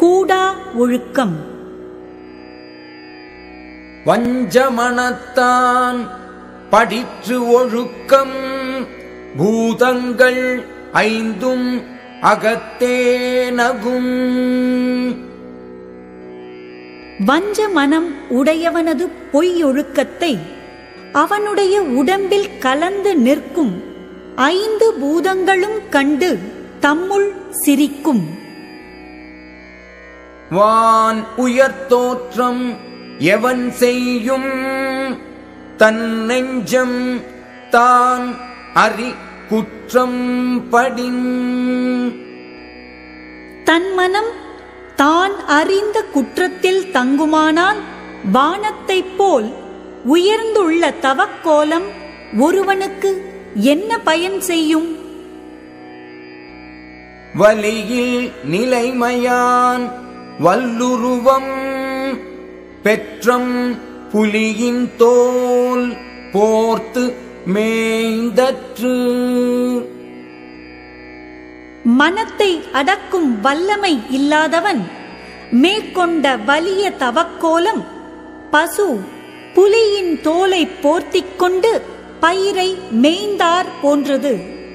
கூடா ஒழுக்கம் வஞ்சமனத்தான் படிற்று ஒழுக்கம் பூதங்கள் ஐந்தும் அகத்தேனகும் வஞ்ச மனம் உடையவனது பொய்யொழுக்கத்தை அவனுடைய உடம்பில் கலந்து நிற்கும் ஐந்து பூதங்களும் கண்டு தம்முள் சிரிக்கும் வான் உயர்த்தோற்றம் எவன் செய்யும் தன் நெஞ்சம் தான் அறி குற்றம் படின் தன் மனம் தான் அறிந்த குற்றத்தில் தங்குமானால் வானத்தைப் போல் உயர்ந்துள்ள தவக்கோலம் ஒருவனுக்கு என்ன பயன் செய்யும் வலியில் நிலைமையான் வல்லுருவம் பெற்றம் புலியின் தோல் போர்த்து மேய்ந்தற்று மனத்தை அடக்கும் வல்லமை இல்லாதவன் மேற்கொண்ட வலிய தவக்கோலம் பசு புலியின் தோலை போர்த்திக் கொண்டு பயிரை மேய்ந்தார் போன்றது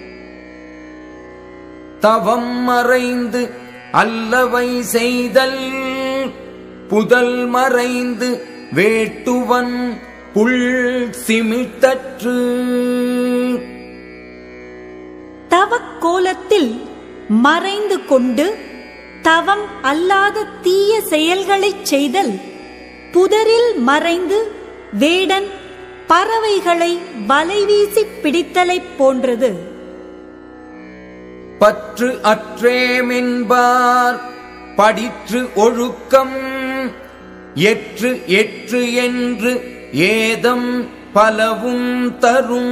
தவம் மறைந்து அல்லவை செய்தல் புதல் மறைந்து வேட்டுவன் புல் சிமிட்டற்று தவக்கோலத்தில் மறைந்து கொண்டு தவம் அல்லாத தீய செயல்களைச் செய்தல் புதரில் மறைந்து வேடன் பறவைகளை வலைவீசி பிடித்தலைப் போன்றது பற்று அற்றேமென்பார் படிற்று ஒழுக்கம் எற்று எற்று என்று ஏதம் பலவும் தரும்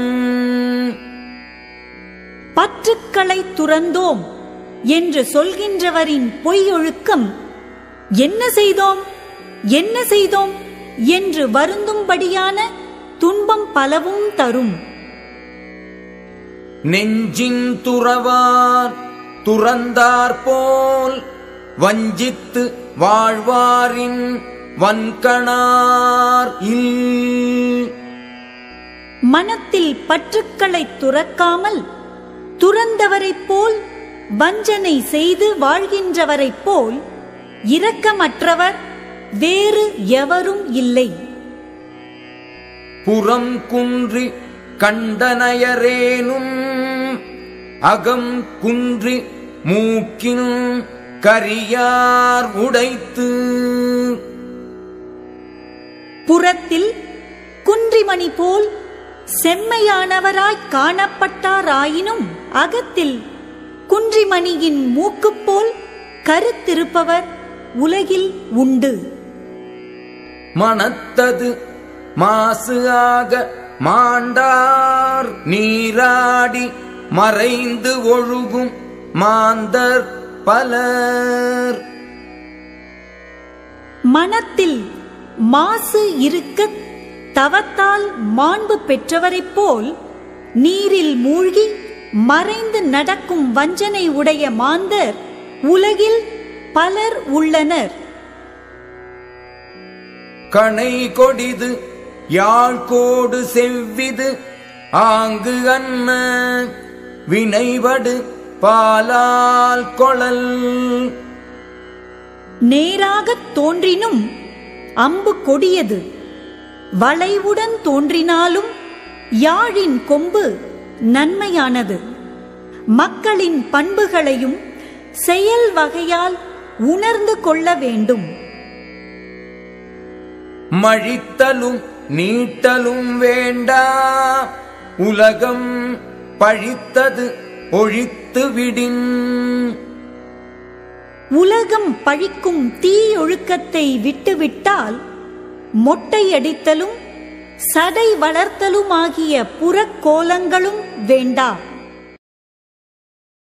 பற்றுக்களை துறந்தோம் என்று சொல்கின்றவரின் பொய்யொழுக்கம் என்ன செய்தோம் என்ன செய்தோம் என்று வருந்தும்படியான துன்பம் பலவும் தரும் நெஞ்சின் துறவார் துறந்தார் போல் வஞ்சித்து வாழ்வாரின் வன்கணார் இல் மனத்தில் பற்றுக்களை துறக்காமல் துறந்தவரைப் போல் வஞ்சனை செய்து வாழ்கின்றவரைப் போல் இரக்கமற்றவர் வேறு எவரும் இல்லை புறம் குன்றி கண்டனையரேனும் அகம் குன்றி மூக்கின் கரியார் உடைத்து புறத்தில் குன்றிமணி போல் செம்மையானவராய் காணப்பட்டாராயினும் அகத்தில் குன்றிமணியின் மூக்குப் போல் கருத்திருப்பவர் உலகில் உண்டு மனத்தது மாசு ஆக மாண்டார் நீராடி மறைந்து ஒழுகும் மாந்தர் பலர் மனத்தில் மாசு இருக்க தவத்தால் மாண்பு பெற்றவரைப் போல் நீரில் மூழ்கி மறைந்து நடக்கும் வஞ்சனை உடைய மாந்தர் உலகில் பலர் உள்ளனர் கணை கொடிது யாழ்கோடு செவ்விது ஆங்கு அன்ன வினைவடு பாலால் கொளல் நேராகத் தோன்றினும் அம்பு கொடியது வளைவுடன் தோன்றினாலும் யாழின் கொம்பு நன்மையானது மக்களின் பண்புகளையும் செயல் வகையால் உணர்ந்து கொள்ள வேண்டும் மழித்தலும் நீட்டலும் வேண்டா உலகம் பழித்தது ஒழித்து விடின் உலகம் பழிக்கும் தீயொழுக்கத்தை விட்டுவிட்டால் மொட்டையடித்தலும் சடை வளர்த்தலுமாகிய புறக்கோலங்களும் வேண்டா